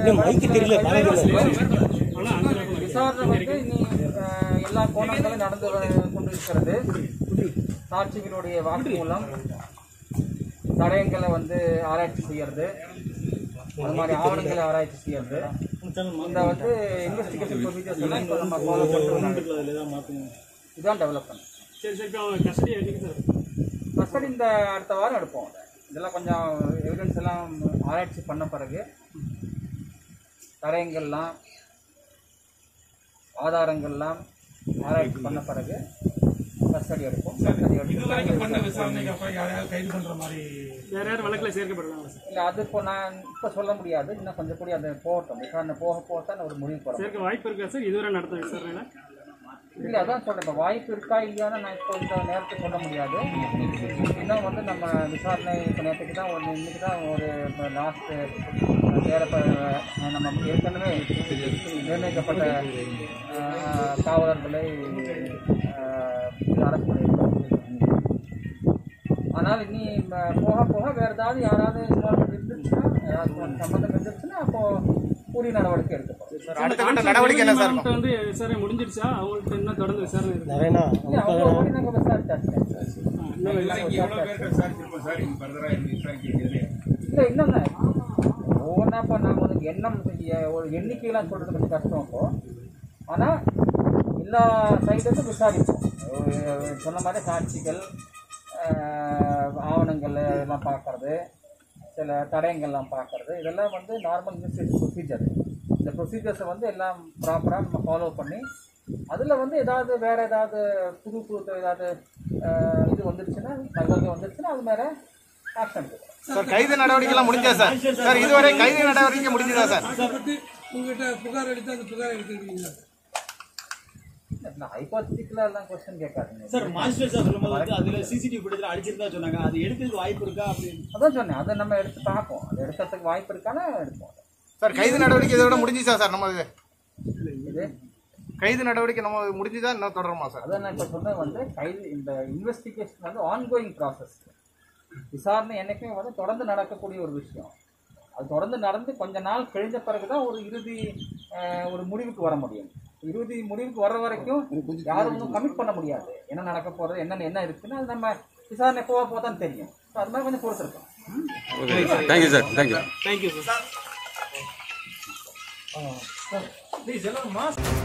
விசாரணை வந்து இனி அஹ், எல்லா கோணங்களும் நடந்து வ- கொண்டிருக்கிறது சாட்சிகளுடைய வாக்குமூலம் தடயங்களை வந்து ஆராய்ச்சி செய்யறது அது மாதிரி ஆவணங்களை ஆராய்ச்சி செய்யறது இந்த வந்து இன்வெஸ்டிகேஷன் ப்ரொசீஜர்ஸ் எல்லாம் இப்போ நம்ம ஃபாலோ பண்ணுறோம் இதுதான் டெவலப்மெண்ட் சரி சரி இப்போ அவங்க கஸ்டடி எடுக்க சார் கஸ்டடி இந்த அடுத்த வாரம் எடுப்போம் இதெல்லாம் கொஞ்சம் எவிடன்ஸ் எல்லாம் ஆராய்ச்சி பண்ண பிறகு தடயங்கள்லாம் ஆதாரங்கள்லாம் ஆராய்ச்சி பண்ண பிறகு கஸ்டடி எடுப்போம் கஸ்டடி எடுத்து வேற யாரும் வழக்கில் சேர்க்கப்படுறாங்க சார் இல்லை அது இப்போ நான் இப்போ சொல்ல முடியாது இன்னும் கொஞ்சம் கூட அது போகட்டும் விசாரணை போக போக தான் ஒரு முடிவு போகிறோம் சேர்க்க வாய்ப்பு இருக்கா சார் இதுவரை நடத்த விசாரணையில் இல்லை அதான் சொல்கிறேன் இப்போ வாய்ப்பு இருக்கா இல்லையான்னு நான் இப்போ இந்த நேரத்துக்கு சொல்ல முடியாது இன்னும் வந்து நம்ம விசாரணை இப்போ நேற்றுக்கு தான் ஒரு இன்னைக்கு தான் ஒரு லாஸ்ட்டு வேற இப்போ நம்ம ஏற்கனவே நிர்ணயிக்கப்பட்ட அஹ், காவலர்களை அரசு பண்ணியிருக்கோம் ஆனால் இனி ம- போக போக வேறு ஏதாவது யாராவது involvement இருந்துச்சுன்னா யாராவது சம்மந்தம் இருந்துச்சுன்னா அப்போ உரிய நடவடிக்கை எடுக்கப்படும் அடுத்த கட்ட நடவடிக்கை என்ன சார் அவங்கள்ட்ட வந்து விசாரணை முடிஞ்சிருச்சா அவங்கள்ட்ட இன்னும் தொடர்ந்து விசாரணை இருக்கு இல்லை அவங்க ஓடி நாங்கள் விசாரிச்சாச்சு இல்லை இன்னொன்று ஒவ்வொன்றா இப்போ நாங்கள் வந்து எண்ணம் செய்ய- ஒரு எண்ணிக்கையெல்லாம் சொல்கிறது கொஞ்சம் கஷ்டம் இப்போ ஆனால் எல்லா சைடுக்கும் விசாரிப்போம் ஒரு சொன்ன மாதிரி சாட்சிகள் ஆஹ், ஆவணங்கள் எல்லாம் பார்க்கறது சில தடயங்கள்லாம் பார்க்கறது இதெல்லாம் வந்து நார்மல் இன்வெஸ்டிகேஷன் ப்ரொசீஜர் இந்த ப்ரொசீஜர்ஸை வந்து எல்லாம் ப்ராப்பராக நம்ம ஃபாலோ பண்ணி அதில் வந்து ஏதாவது வேறு ஏதாவது புது புது ஏதாவது ஆஹ், இது வந்துருச்சுன்னா தகவல்கள் வந்துருச்சுன்னா அது மேலே ஆக்ஷன் எடுக்கணும் சார் கைது நடவடிக்கை எல்லாம் முடிஞ்சா சார் சார் இதுவரை கைது நடவடிக்கை முடிஞ்சதா சார் உங்ககிட்ட புகார் அளித்து அந்த புகார் எடுத்துருக்கீங்களா நான் ஹைபாத்திட்டிக்கலாக எல்லாம் கொஸ்டின் கேட்காதீங்க சார் மாஸ்டர் சார் சொல்லும்போது வந்து அதுல சிசிடிவி ஃபுட்டேஜ்ல அடிச்சிருந்தா சொன்னாங்க அது எடுக்கிறதுக்கு வாய்ப்பு இருக்கா அப்படின்னு அதான் சொன்னேன் அதை நம்ம எடுத்து பார்ப்போம் அதை எடுக்கிறதுக்கு வாய்ப்பு இருக்கானா எடுப்போம் சார் கைது நடவடிக்கை இதோட முடிஞ்சுச்சா சார் நம்ம இது? இது கைது நடவடிக்கை நம்ம முடிஞ்சுதா இன்னும் தொடருமா சார் அதான் நான் இப்போ சொன்னது வந்து கைது இந்த இன்வெஸ்டிகேஷன் வந்து ஆன்கோயிங் ப்ராசஸ் விசாரணை என்னைக்குமே வந்து தொடர்ந்து நடக்கக்கூடிய ஒரு விஷயம் அது தொடர்ந்து நடந்து கொஞ்ச நாள் கழிஞ்ச பிறகு தான் ஒரு இறுதி அஹ், ஒரு முடிவுக்கு வர முடியும் இறுதி முடிவுக்கு வர்ற வரைக்கும் யாரும் ஒன்றும் கமிட் பண்ண முடியாது என்ன நடக்க போகிறது என்னென்ன என்ன இருக்குன்னு அது நம்ம விசாரணை போக போக தான் தெரியும் So, அது மாதிரி கொஞ்சம் பொறுத்திருக்கோம் thank you sir thank you thank you sir please எல்லாம் மாஸ்க்